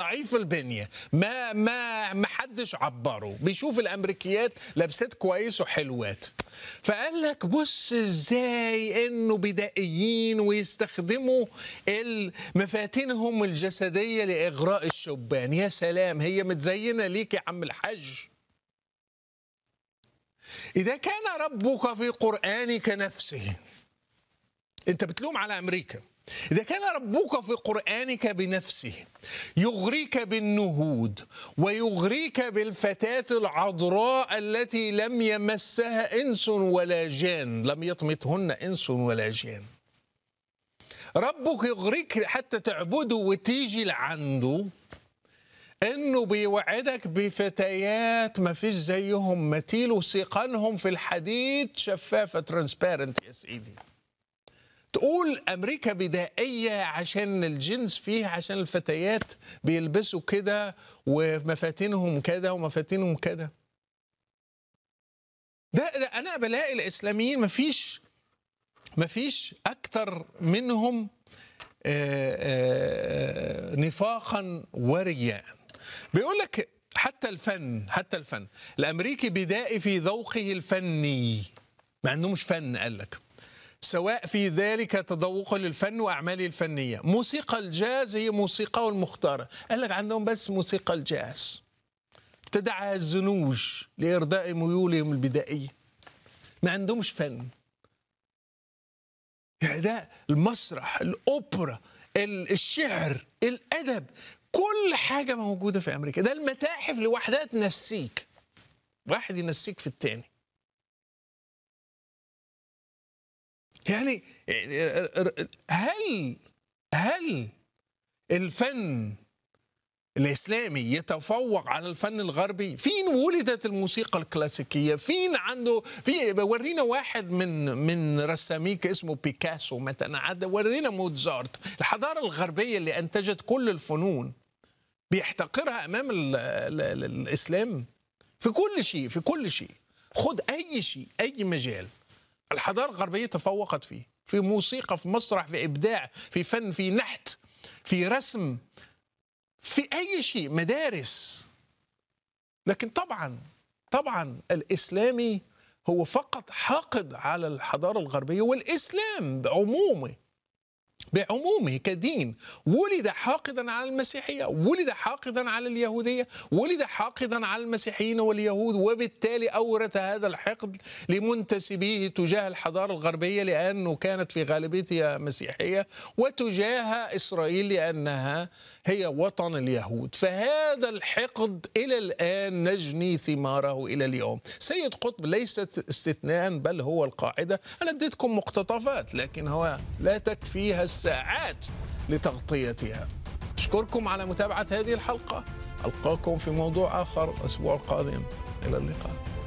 ضعيف البنيه ما ما ما حدش عبره بيشوف الامريكيات لابسات كويس وحلوات فقال لك بص ازاي انه بدائيين ويستخدموا مفاتنهم الجسديه لاغراء الشبان يا سلام هي متزينه ليك يا عم الحج اذا كان ربك في قرانك نفسه انت بتلوم على امريكا إذا كان ربك في قرآنك بنفسه يغريك بالنهود ويغريك بالفتاة العذراء التي لم يمسها إنس ولا جان لم يطمثهن إنس ولا جان ربك يغريك حتى تعبده وتيجي لعنده انه بيوعدك بفتيات ما فيش زيهم متيل وسيقانهم في الحديد شفافه ترانسبيرنت يا سيدي تقول امريكا بدائيه عشان الجنس فيها عشان الفتيات بيلبسوا كده ومفاتنهم كده ومفاتنهم كده ده, ده انا بلاقي الاسلاميين مفيش مفيش اكتر منهم آآ آآ نفاقا ورياء بيقول لك حتى الفن حتى الفن الامريكي بدائي في ذوقه الفني مع انه مش فن قال لك سواء في ذلك تذوقا للفن واعماله الفنيه موسيقى الجاز هي موسيقى المختاره قال لك عندهم بس موسيقى الجاز تدعى الزنوج لارضاء ميولهم البدائيه ما عندهمش فن يعني ده المسرح الاوبرا الشعر الادب كل حاجه موجوده في امريكا ده المتاحف لوحدها تنسيك واحد ينسيك في التاني يعني هل هل الفن الاسلامي يتفوق على الفن الغربي فين ولدت الموسيقى الكلاسيكيه فين عنده في ورينا واحد من من رساميك اسمه بيكاسو مثلا عاد ورينا موتزارت الحضاره الغربيه اللي انتجت كل الفنون بيحتقرها امام ال ال ال الاسلام في كل شيء في كل شيء خد اي شيء اي مجال الحضاره الغربيه تفوقت فيه في موسيقى في مسرح في ابداع في فن في نحت في رسم في اي شيء مدارس لكن طبعا طبعا الاسلامي هو فقط حاقد على الحضاره الغربيه والاسلام بعمومه بعمومه كدين ولد حاقدا على المسيحيه ولد حاقدا على اليهوديه ولد حاقدا على المسيحيين واليهود وبالتالي اورث هذا الحقد لمنتسبيه تجاه الحضاره الغربيه لانه كانت في غالبيتها مسيحيه وتجاه اسرائيل لانها هي وطن اليهود فهذا الحقد الى الان نجني ثماره الى اليوم سيد قطب ليست استثناء بل هو القاعده انا اديتكم مقتطفات لكن هو لا تكفيها الساعات لتغطيتها أشكركم على متابعة هذه الحلقة ألقاكم في موضوع آخر الأسبوع القادم إلى اللقاء